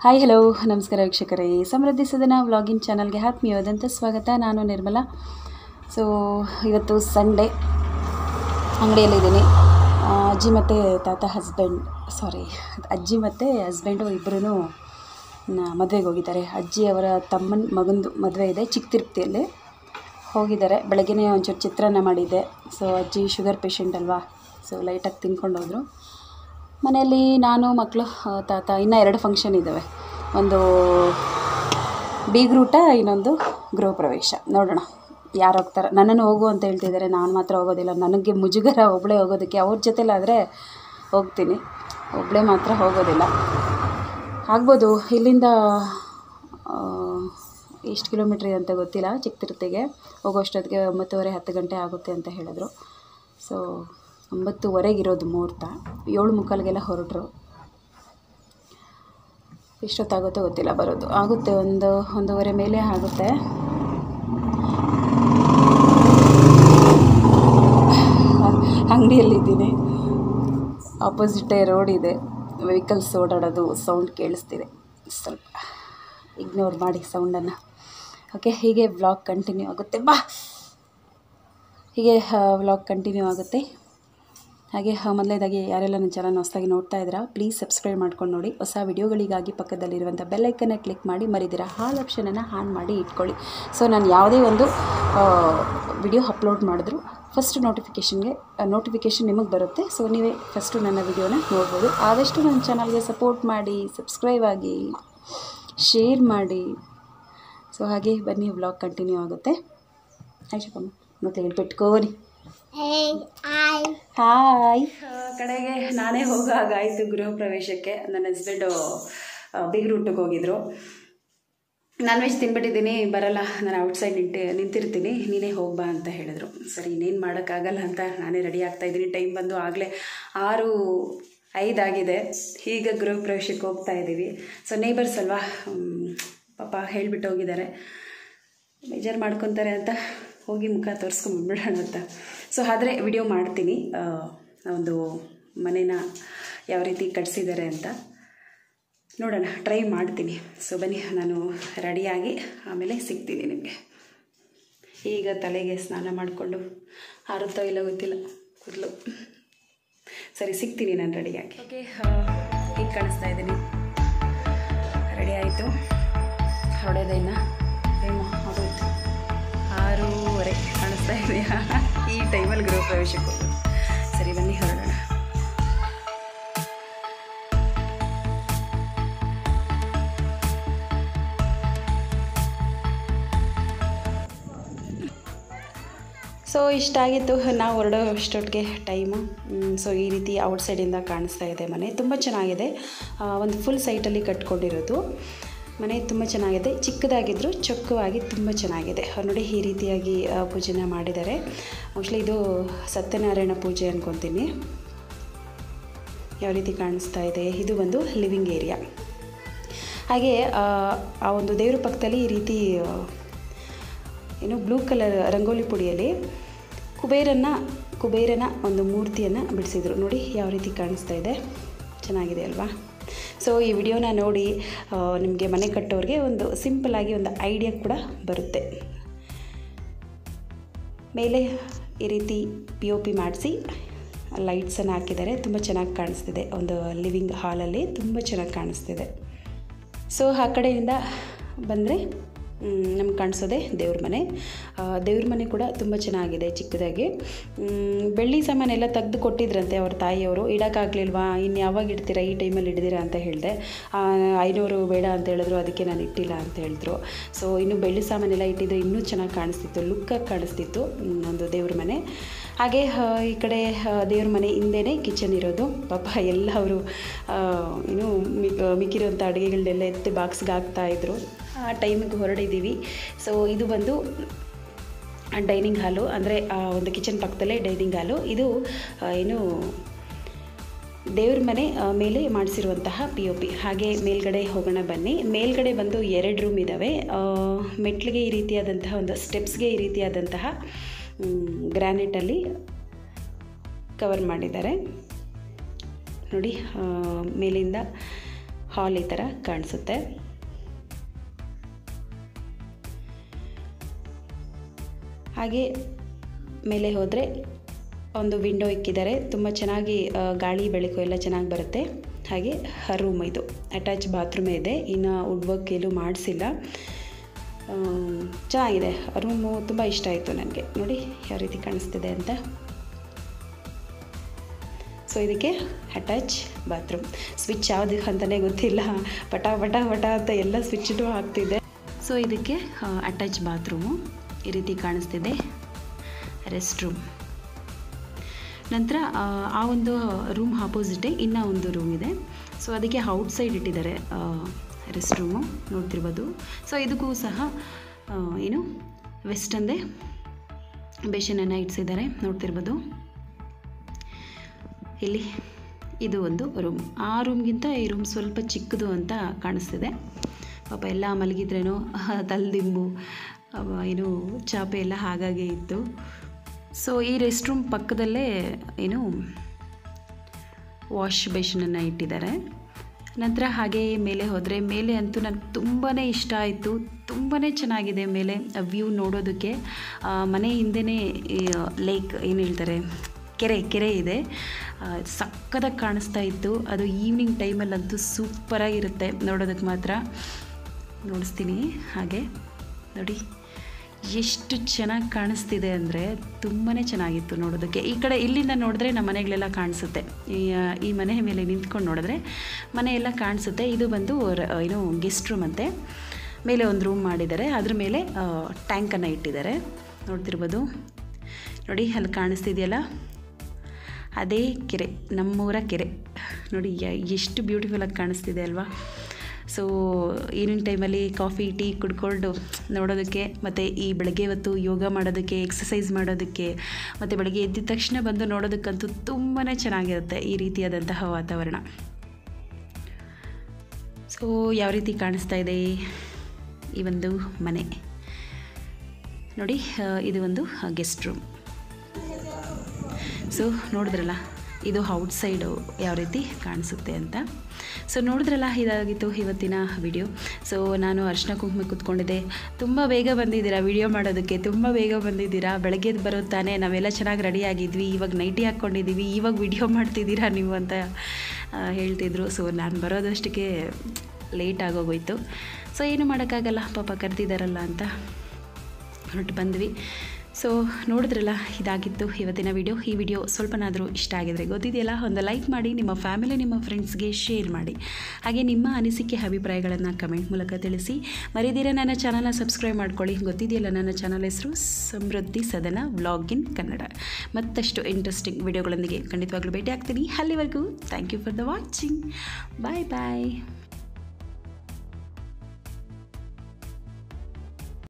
hi hello ನಮಸ್ಕಾರ ವೀಕ್ಷಕರೇ ಸಮೃದ್ಧಿ ಸದನ ವ್ಲಾಗಿನ್ ಚಾನಲ್ಗೆ ಆತ್ಮೀಯವಾದಂಥ ಸ್ವಾಗತ ನಾನು ನಿರ್ಮಲಾ ಸೊ ಇವತ್ತು ಸಂಡೇ ಅಂಗಡಿಯಲ್ಲಿದ್ದೀನಿ ಆ, ಅಜ್ಜಿ ಮತ್ತು ತಾತ ಹಸ್ಬೆಂಡ್ ಸಾರಿ ಅಜ್ಜಿ ಮತ್ತು ಹಸ್ಬೆಂಡು ಇಬ್ಬರೂ ಮದುವೆಗೆ ಹೋಗಿದ್ದಾರೆ ಅಜ್ಜಿ ಅವರ ತಮ್ಮನ ಮಗಂದು ಮದುವೆ ಇದೆ ಚಿಕ್ಕ ತಿರುಪತಿಯಲ್ಲಿ ಹೋಗಿದ್ದಾರೆ ಬೆಳಗ್ಗೆನೇ ಒಂಚೂರು ಚಿತ್ರಾನ್ನ ಮಾಡಿದ್ದೆ ಸೊ ಅಜ್ಜಿ ಶುಗರ್ ಪೇಷಂಟ್ ಅಲ್ವಾ ಸೊ ಲೈಟಾಗಿ ತಿನ್ಕೊಂಡು ಹೋದರು ಮನೆಯಲ್ಲಿ ನಾನು ಮಕ್ಕಳು ಆ, ತಾತ ಇನ್ನೂ ಎರಡು ಫಂಕ್ಷನ್ ಇದ್ದಾವೆ ಒಂದು ಬೀಗ್ರೂಟ ಇನ್ನೊಂದು ಗೃಹ ಪ್ರವೇಶ ನೋಡೋಣ ಯಾರು ಹೋಗ್ತಾರೆ ನನ್ನನ್ನು ಹೋಗು ಅಂತ ಹೇಳ್ತಿದ್ದಾರೆ ನಾನು ಮಾತ್ರ ಹೋಗೋದಿಲ್ಲ ನನಗೆ ಮುಜುಗರ ಒಬ್ಬಳೇ ಹೋಗೋದಕ್ಕೆ ಅವ್ರ ಜೊತೆಲಾದರೆ ಹೋಗ್ತೀನಿ ಒಬ್ಬಳೇ ಮಾತ್ರ ಹೋಗೋದಿಲ್ಲ ಆಗ್ಬೋದು ಇಲ್ಲಿಂದ ಆ, ಎಷ್ಟು ಕಿಲೋಮೀಟ್ರ್ ಇದೆ ಅಂತ ಗೊತ್ತಿಲ್ಲ ಚಿಕ್ಕತಿರುಪತಿಗೆ ಹೋಗೋಷ್ಟೊತ್ತಿಗೆ ಒಂಬತ್ತುವರೆ ಹತ್ತು ಗಂಟೆ ಆಗುತ್ತೆ ಅಂತ ಹೇಳಿದ್ರು ಸೊ ಒಂಬತ್ತುವರೆಗಿರೋದು ಮುಹೂರ್ತ ಏಳು ಮುಕ್ಕಾಲಿಗೆಲ್ಲ ಹೊರಟರು ಎಷ್ಟೊತ್ತಾಗುತ್ತೋ ಗೊತ್ತಿಲ್ಲ ಬರೋದು ಆಗುತ್ತೆ ಒಂದು ಒಂದೂವರೆ ಮೇಲೆ ಆಗುತ್ತೆ ಅಂಗಡಿಯಲ್ಲಿದ್ದೀನಿ ಆಪೋಸಿಟೇ ರೋಡ್ ಇದೆ ವೆಹಿಕಲ್ಸ್ ಓಡಾಡೋದು ಸೌಂಡ್ ಕೇಳಿಸ್ತಿದೆ ಸ್ವಲ್ಪ ಇಗ್ನೋರ್ ಮಾಡಿ ಸೌಂಡನ್ನು ಓಕೆ ಹೀಗೆ ವ್ಲಾಗ್ ಕಂಟಿನ್ಯೂ ಆಗುತ್ತೆ ಬಾ ಹೀಗೆ ವ್ಲಾಗ್ ಕಂಟಿನ್ಯೂ ಆಗುತ್ತೆ ಹಾಗೆ ಹ, ಮೊದಲನೇದಾಗಿ ಯಾರೆಲ್ಲ ನನ್ನ ಚಾನಲ್ ಹೊಸದಾಗಿ ನೋಡ್ತಾ ಇದ್ದೀರಾ ಪ್ಲೀಸ್ ಸಬ್ಸ್ಕ್ರೈಬ್ ಮಾಡ್ಕೊಂಡು ನೋಡಿ ಹೊಸ ವಿಡಿಯೋಗಳಿಗಾಗಿ ಪಕ್ಕದಲ್ಲಿರುವಂಥ ಬೆಲ್ಲೈಕನ್ನ ಕ್ಲಿಕ್ ಮಾಡಿ ಮರಿದಿರ ಹಾಲ್ ಆಪ್ಷನನ್ನು ಆನ್ ಮಾಡಿ ಇಟ್ಕೊಳ್ಳಿ ಸೊ ನಾನು ಯಾವುದೇ ಒಂದು ವಿಡಿಯೋ ಅಪ್ಲೋಡ್ ಮಾಡಿದ್ರು ಫಸ್ಟ್ ನೋಟಿಫಿಕೇಷನ್ಗೆ ನೋಟಿಫಿಕೇಷನ್ ನಿಮಗೆ ಬರುತ್ತೆ ಸೊ ನೀವೇ ಫಸ್ಟು ನನ್ನ ವಿಡಿಯೋನ ನೋಡ್ಬೋದು ಆದಷ್ಟು ನನ್ನ ಚಾನಲ್ಗೆ ಸಪೋರ್ಟ್ ಮಾಡಿ ಸಬ್ಸ್ಕ್ರೈಬ್ ಆಗಿ ಶೇರ್ ಮಾಡಿ ಸೊ ಹಾಗೆ ಬನ್ನಿ ವ್ಲಾಗ್ ಕಂಟಿನ್ಯೂ ಆಗುತ್ತೆ ಆಯ್ತಪ್ಪ ಮತ್ತೆ ಹೇಳ್ಬಿಟ್ಕೋರಿ ಹಾಯ್ ಕಡೆಗೆ ನಾನೇ ಹೋಗಾಗಾಯಿತು ಗೃಹ ಪ್ರವೇಶಕ್ಕೆ ನನ್ನ ಹಸ್ಬೆಂಡು ಬಿಗ್ ರೂಟಿಗೆ ಹೋಗಿದ್ರು ನಾನ್ ವೆಜ್ ತಿನ್ಬಿಟ್ಟಿದ್ದೀನಿ ಬರಲ್ಲ ನಾನು ಔಟ್ಸೈಡ್ ನಿಂತೆ ನಿಂತಿರ್ತೀನಿ ನೀನೇ ಹೋಗ್ಬಾ ಅಂತ ಹೇಳಿದ್ರು ಸರಿ ಇನ್ನೇನು ಮಾಡೋಕ್ಕಾಗಲ್ಲ ಅಂತ ನಾನೇ ರೆಡಿ ಆಗ್ತಾ ಇದ್ದೀನಿ ಟೈಮ್ ಬಂದು ಆಗಲೇ ಆರು ಐದಾಗಿದೆ ಈಗ ಗೃಹ ಪ್ರವೇಶಕ್ಕೆ ಹೋಗ್ತಾ ಇದ್ದೀವಿ ಸೊ ನೇಬರ್ಸ್ ಅಲ್ವಾ ಹ್ಮ್, ಪಾಪ ಹೇಳಿಬಿಟ್ಟು ಹೋಗಿದ್ದಾರೆ ಬೇಜಾರು ಮಾಡ್ಕೊತಾರೆ ಅಂತ ಹೋಗಿ ಮುಖ ತೋರಿಸ್ಕೊಂಬಂದ್ಬಿಡೋಣ ಅಂತ ಸೊ ಆದರೆ ವಿಡಿಯೋ ಮಾಡ್ತೀನಿ ಆ, ಒಂದು ಮನೇನ ಯಾವ ರೀತಿ ಕಟ್ಸಿದ್ದಾರೆ ಅಂತ ನೋಡೋಣ ಟ್ರೈ ಮಾಡ್ತೀನಿ ಸೊ ಬನ್ನಿ ನಾನು ರೆಡಿಯಾಗಿ ಆಮೇಲೆ ಸಿಗ್ತೀನಿ ನಿಮಗೆ ಈಗ ತಲೆಗೆ ಸ್ನಾನ ಮಾಡಿಕೊಂಡು ಆರುತ್ತೋ ಇಲ್ಲ ಗೊತ್ತಿಲ್ಲ ಕೂದಲು ಸರಿ ಸಿಗ್ತೀನಿ ನಾನು ರೆಡಿಯಾಗಿ ಓಕೆ ಈಗ ಕಾಣಿಸ್ತಾ ಇದ್ದೀನಿ ರೆಡಿ ಆಯಿತು ಹೊಡೆದೆ ಇನ್ನು ಟೈಮು ಆಗೋಯ್ತು ಆರೂವರೆ ಕಾಣಿಸ್ತಾ ಇದೆಯಾ ಈ ಟೈಮಲ್ಲಿ ಗೃಹ ಪ್ರವೇಶಕ್ಕೆ ಹೋಗೋದು ಸರಿ ಬನ್ನಿ ಹೊರಡೋಣ ಸೊ ಇಷ್ಟಾಗಿತ್ತು ನಾವು ಹೊರಡೋ ಅಷ್ಟೊತ್ತಿಗೆ ಟೈಮು ಸೊ ಈ ರೀತಿ ಔಟ್ಸೈಡಿಂದ ಕಾಣಿಸ್ತಾ ಇದೆ ಮನೆ ತುಂಬ ಚೆನ್ನಾಗಿದೆ ಆ, ಒಂದು ಫುಲ್ ಸೈಟಲ್ಲಿ ಕಟ್ಕೊಂಡಿರೋದು ಮನೆ ತುಂಬ ಚೆನ್ನಾಗಿದೆ ಚಿಕ್ಕದಾಗಿದ್ದರೂ ಚೊಕ್ಕವಾಗಿ ತುಂಬ ಚೆನ್ನಾಗಿದೆ ಅವ್ರು ನೋಡಿ ಈ ರೀತಿಯಾಗಿ ಆ, ಪೂಜೆನ ಮಾಡಿದ್ದಾರೆ ಮೋಸ್ಟ್ಲಿ ಇದು ಸತ್ಯನಾರಾಯಣ ಪೂಜೆ ಅಂದ್ಕೊತೀನಿ ಯಾವ ರೀತಿ ಕಾಣಿಸ್ತಾ ಇದೆ ಇದು ಒಂದು ಲಿವಿಂಗ್ ಏರಿಯಾ ಹಾಗೆ ಆ, ಆ ಒಂದು ದೇವ್ರ ಪಕ್ಕದಲ್ಲಿ ಈ ರೀತಿ ಆ, ಏನು ಬ್ಲೂ ಕಲರ್ ರಂಗೋಲಿ ಪುಡಿಯಲ್ಲಿ ಕುಬೇರನ ಕುಬೇರನ ಒಂದು ಮೂರ್ತಿಯನ್ನು ಬಿಡಿಸಿದ್ರು ನೋಡಿ ಯಾವ ರೀತಿ ಕಾಣಿಸ್ತಾ ಇದೆ ಚೆನ್ನಾಗಿದೆ ಅಲ್ವಾ ಸೊ ಈ ವಿಡಿಯೋನ ನೋಡಿ ನಿಮಗೆ ಮನೆ ಕಟ್ಟೋರಿಗೆ ಒಂದು ಸಿಂಪಲ್ಲಾಗಿ ಒಂದು ಐಡಿಯಾ ಕೂಡ ಬರುತ್ತೆ ಮೇಲೆ ಈ ರೀತಿ ಪಿ ಒ ಪಿ ಮಾಡಿಸಿ ಲೈಟ್ಸನ್ನು ಹಾಕಿದ್ದಾರೆ ತುಂಬ ಚೆನ್ನಾಗಿ ಕಾಣಿಸ್ತಿದೆ ಒಂದು ಲಿವಿಂಗ್ ಹಾಲಲ್ಲಿ ತುಂಬ ಚೆನ್ನಾಗಿ ಕಾಣಿಸ್ತಿದೆ ಸೊ ಆ ಕಡೆಯಿಂದ ಬಂದರೆ ನಮ್ಗೆ ಕಾಣಿಸೋದೆ ದೇವ್ರ ಮನೆ ಆ, ದೇವ್ರ ಮನೆ ಕೂಡ ತುಂಬ ಚೆನ್ನಾಗಿದೆ ಚಿಕ್ಕದಾಗಿ ಮ್, ಬೆಳ್ಳಿ ಸಾಮಾನೆಲ್ಲ ತೆಗೆದು ಕೊಟ್ಟಿದ್ರಂತೆ ಅವ್ರ ತಾಯಿಯವರು ಇಡೋಕ್ಕಾಗಲಿಲ್ವಾ ಇನ್ನು ಯಾವಾಗ ಇಡ್ತೀರಾ ಈ ಟೈಮಲ್ಲಿ ಇಡ್ದಿರಾ ಅಂತ ಹೇಳಿದೆ ಐನೂರು ಬೇಡ ಅಂತ ಹೇಳಿದ್ರು ಅದಕ್ಕೆ ನಾನು ಇಟ್ಟಿಲ್ಲ ಅಂತ ಹೇಳಿದ್ರು ಸೊ ಇನ್ನು ಬೆಳ್ಳಿ ಸಾಮಾನೆಲ್ಲ ಇಟ್ಟಿದ್ರೆ ಇನ್ನೂ ಚೆನ್ನಾಗಿ ಕಾಣಿಸ್ತಿತ್ತು ಲುಕ್ಕಾಗಿ ಕಾಣಿಸ್ತಿತ್ತು ಮ್, ಒಂದು ದೇವ್ರ ಮನೆ ಹಾಗೆ ಆ, ಈ ಕಡೆ ಆ, ದೇವ್ರ ಮನೆ ಹಿಂದೆನೇ ಕಿಚನ್ ಇರೋದು ಪಾಪ ಎಲ್ಲ ಅವರು ಏನು ಮಿಕ್ಕಿರೋಂಥ ಅಡುಗೆಗಳನ್ನೆಲ್ಲ ಎತ್ತಿ ಬಾಕ್ಸ್ಗೆ ಹಾಕ್ತಾಯಿದ್ರು ಆ ಟೈಮಿಗೆ ಹೊರಡಿದ್ದೀವಿ ಸೊ ಇದು ಬಂದು ಡೈನಿಂಗ್ ಹಾಲು ಅಂದರೆ ಆ ಒಂದು ಕಿಚನ್ ಪಕ್ಕದಲ್ಲೇ ಡೈನಿಂಗ್ ಹಾಲು ಇದು ಆ, ಏನು ದೇವ್ರ ಮನೆ ಆ, ಮೇಲೆ ಮಾಡಿಸಿರುವಂತಹ ಪಿ ಒ ಪಿ ಹಾಗೆ ಮೇಲ್ಗಡೆ ಹೋಗೋಣ ಬನ್ನಿ ಮೇಲ್ಗಡೆ ಬಂದು ಎರಡು ರೂಮ್ ಇದ್ದಾವೆ ಆ, ಮೆಟ್ಲಿಗೆ ಈ ರೀತಿಯಾದಂತಹ ಒಂದು ಸ್ಟೆಪ್ಸ್ಗೆ ಈ ರೀತಿಯಾದಂತಹ ಗ್ರ್ಯಾನೈಟಲ್ಲಿ ಕವರ್ ಮಾಡಿದ್ದಾರೆ ನೋಡಿ ಆ, ಮೇಲಿಂದ ಹಾಲ್ ಈ ಥರ ಕಾಣಿಸುತ್ತೆ ಹಾಗೆ ಮೇಲೆ ಹೋದರೆ ಒಂದು ವಿಂಡೋ ಇಕ್ಕಿದ್ದಾರೆ ತುಂಬ ಚೆನ್ನಾಗಿ ಆ, ಗಾಳಿ ಬೆಳಕು ಎಲ್ಲ ಚೆನ್ನಾಗಿ ಬರುತ್ತೆ ಹಾಗೆ ರೂಮ್ ಇದು ಅಟ್ಯಾಚ್ ಬಾತ್ರೂಮೇ ಇದೆ ಇನ್ನು ವುಡ್ ವರ್ಕ್ ಎಲ್ಲೂ ಮಾಡಿಸಿಲ್ಲ ಚೆನ್ನಾಗಿದೆ ರೂಮು ತುಂಬ ಇಷ್ಟ ಆಯಿತು ನನಗೆ ನೋಡಿ ಯಾವ ರೀತಿ ಕಾಣಿಸ್ತಿದೆ ಅಂತ ಸೊ ಇದಕ್ಕೆ ಅಟ್ಯಾಚ್ ಬಾತ್ರೂಮ್ ಸ್ವಿಚ್ ಯಾವುದು ಅಂತಲೇ ಗೊತ್ತಿಲ್ಲ ಪಟ ಪಟ ಪಟ ಅಂತ ಎಲ್ಲ ಸ್ವಿಚ್ಚು ಹಾಕ್ತಿದೆ ಸೊ ಇದಕ್ಕೆ ಅಟ್ಯಾಚ್ ಬಾತ್ರೂಮು ಈ ರೀತಿ ಕಾಣಿಸ್ತಿದೆ ರೆಸ್ಟ್ ರೂಮ್ ನಂತರ ಆ, ಆ ಒಂದು ರೂಮ್ ಆಪೋಸಿಟೇ ಇನ್ನೂ ಒಂದು ರೂಮ್ ಇದೆ ಸೊ ಅದಕ್ಕೆ ಔಟ್ಸೈಡ್ ಇಟ್ಟಿದ್ದಾರೆ ರೆಸ್ಟ್ ರೂಮು ನೋಡ್ತಿರ್ಬೋದು ಸೊ ಇದಕ್ಕೂ ಸಹ ಆ, ಏನು ವೆಸ್ಟಂದೇ ಬೇಷನನ್ನು ಇಡ್ಸಿದ್ದಾರೆ ನೋಡ್ತಿರ್ಬೋದು ಇಲ್ಲಿ ಇದು ಒಂದು ರೂಮ್ ಆ ರೂಮ್ಗಿಂತ ಈ ರೂಮ್ ಸ್ವಲ್ಪ ಚಿಕ್ಕದು ಅಂತ ಕಾಣಿಸ್ತಿದೆ ಪಾಪ ಎಲ್ಲ ಮಲಗಿದ್ರೇನೋ ತಲೆದಿಂಬು ಅವ ಏನು ಚಾಪೆ ಎಲ್ಲ ಹಾಗಾಗೆ ಇತ್ತು ಸೊ ಈ ರೆಸ್ಟ್ ರೂಮ್ ಪಕ್ಕದಲ್ಲೇ ಏನು ವಾಶ್ ಬೇಷನನ್ನು ಇಟ್ಟಿದ್ದಾರೆ ನಂತರ ಹಾಗೆ ಮೇಲೆ ಹೋದರೆ ಮೇಲೆ ಅಂತೂ ನನಗೆ ತುಂಬಾ ಇಷ್ಟ ಆಯಿತು ತುಂಬಾ ಚೆನ್ನಾಗಿದೆ ಮೇಲೆ ವ್ಯೂ ನೋಡೋದಕ್ಕೆ ಆ, ಮನೆ ಹಿಂದೆನೇ ಲೇಕ್ ಏನು ಹೇಳ್ತಾರೆ ಕೆರೆ ಕೆರೆ ಇದೆ ಆ, ಸಕ್ಕತ್ತಾಗಿ ಕಾಣಿಸ್ತಾ ಇತ್ತು ಅದು ಈವ್ನಿಂಗ್ ಟೈಮಲ್ಲಂತೂ ಸೂಪರಾಗಿರುತ್ತೆ ನೋಡೋದಕ್ಕೆ ಮಾತ್ರ ನೋಡಿಸ್ತೀನಿ ಹಾಗೆ ನೋಡಿ ಎಷ್ಟು ಚೆನ್ನಾಗಿ ಕಾಣಿಸ್ತಿದೆ ಅಂದರೆ ತುಂಬಾ ಚೆನ್ನಾಗಿತ್ತು ನೋಡೋದಕ್ಕೆ ಈ ಕಡೆ ಇಲ್ಲಿಂದ ನೋಡಿದ್ರೆ ನಮ್ಮ ಮನೆಗಳೆಲ್ಲ ಕಾಣಿಸುತ್ತೆ ಈ ಈ ಮನೆ ಮೇಲೆ ನಿಂತ್ಕೊಂಡು ನೋಡಿದ್ರೆ ಮನೆ ಎಲ್ಲ ಕಾಣಿಸುತ್ತೆ ಇದು ಬಂದು ರ- ಏನು ಗೆಸ್ಟ್ ರೂಮ್ ಅಂತೆ ಮೇಲೆ ಒಂದು ರೂಮ್ ಮಾಡಿದ್ದಾರೆ ಅದ್ರ ಮೇಲೆ ಟ್ಯಾಂಕನ್ನು ಇಟ್ಟಿದ್ದಾರೆ ನೋಡ್ತಿರ್ಬೋದು ನೋಡಿ ಅಲ್ಲಿ ಕಾಣಿಸ್ತಿದೆಯಲ್ಲ ಅದೇ ಕೆರೆ ನಮ್ಮೂರ ಕೆರೆ ನೋಡಿ ಯ- ಎಷ್ಟು ಬ್ಯೂಟಿಫುಲ್ಲಾಗಿ ಕಾಣಿಸ್ತಿದೆ ಅಲ್ವಾ ಸೊ ಈವ್ನಿಂಗ್ ಟೈಮಲ್ಲಿ ಕಾಫಿ ಟೀ ಕುಡ್ಕೊಂಡು ನೋಡೋದಕ್ಕೆ ಮತ್ತು ಈ ಬೆಳಗ್ಗೆ ಹೊತ್ತು ಯೋಗ ಮಾಡೋದಕ್ಕೆ ಎಕ್ಸಸೈಸ್ ಮಾಡೋದಕ್ಕೆ ಮತ್ತು ಬೆಳಗ್ಗೆ ಎದ್ದಿದ ತಕ್ಷಣ ಬಂದು ನೋಡೋದಕ್ಕಂತೂ ತುಂಬಾ ಚೆನ್ನಾಗಿರುತ್ತೆ ಈ ರೀತಿಯಾದಂತಹ ವಾತಾವರಣ ಸೊ ಯಾವ ರೀತಿ ಕಾಣಿಸ್ತಾ ಇದೆ ಈ ಒಂದು ಮನೆ ನೋಡಿ ಆ, ಇದು ಒಂದು ಗೆಸ್ಟ್ ರೂಮ್ ಸೊ ನೋಡಿದ್ರಲ್ಲ ಇದು ಔಟ್ಸೈಡು ಯಾವ ರೀತಿ ಕಾಣಿಸುತ್ತೆ ಅಂತ ಸೊ ನೋಡಿದ್ರಲ್ಲ ಇದಾಗಿತ್ತು ಇವತ್ತಿನ ವಿಡಿಯೋ ಸೊ ನಾನು ಅರ್ಶಿನ ಕುಂಕುಮ ಕೂತ್ಕೊಂಡಿದ್ದೆ ತುಂಬ ಬೇಗ ಬಂದಿದ್ದೀರಾ ವಿಡಿಯೋ ಮಾಡೋದಕ್ಕೆ ತುಂಬ ಬೇಗ ಬಂದಿದ್ದೀರಾ ಬೆಳಗ್ಗೆ ಬರೋ ತಾನೇ ನಾವೆಲ್ಲ ಚೆನ್ನಾಗಿ ರೆಡಿ ಆಗಿದ್ವಿ ಇವಾಗ ನೈಟಿ ಹಾಕ್ಕೊಂಡಿದ್ದೀವಿ ಇವಾಗ ವಿಡಿಯೋ ಮಾಡ್ತಿದ್ದೀರಾ ನೀವು ಅಂತ ಆ, ಹೇಳ್ತಿದ್ರು ಸೊ ನಾನು ಬರೋದಷ್ಟಕ್ಕೆ ಲೇಟ್ ಆಗೋಗೋಯ್ತು ಸೊ ಏನು ಮಾಡೋಕ್ಕಾಗಲ್ಲ ಪಾಪ ಕರೆದಿದ್ದಾರಲ್ಲ ಅಂತ ಹೊರಟು ಬಂದ್ವಿ ಸೊ ನೋಡಿದ್ರಲ್ಲ ಇದಾಗಿತ್ತು ಇವತ್ತಿನ ವಿಡಿಯೋ ಈ ವಿಡಿಯೋ ಸ್ವಲ್ಪನಾದರೂ ಇಷ್ಟ ಆಗಿದ್ರೆ ಗೊತ್ತಿದೆಯಲ್ಲ ಒಂದು ಲೈಕ್ ಮಾಡಿ ನಿಮ್ಮ ಫ್ಯಾಮಿಲಿ ನಿಮ್ಮ ಫ್ರೆಂಡ್ಸ್ಗೆ ಶೇರ್ ಮಾಡಿ ಹಾಗೆ ನಿಮ್ಮ ಅನಿಸಿಕೆ ಅಭಿಪ್ರಾಯಗಳನ್ನು ಕಮೆಂಟ್ ಮೂಲಕ ತಿಳಿಸಿ ಮರಿದಿರ ನನ್ನ ಚಾನಲ್ನ ಸಬ್ಸ್ಕ್ರೈಬ್ ಮಾಡ್ಕೊಳ್ಳಿ ಗೊತ್ತಿದೆಯಲ್ಲ ನನ್ನ ಚಾನಲ್ ಹೆಸರು ಸಮೃದ್ಧಿ ಸದನ ವ್ಲಾಗ್ ಇನ್ ಕನ್ನಡ ಮತ್ತಷ್ಟು ಇಂಟ್ರೆಸ್ಟಿಂಗ್ ವಿಡಿಯೋಗಳೊಂದಿಗೆ ಖಂಡಿತವಾಗ್ಲೂ ಭೇಟಿ ಆಗ್ತೀನಿ ಅಲ್ಲಿವರೆಗೂ thank you for the watching bye bye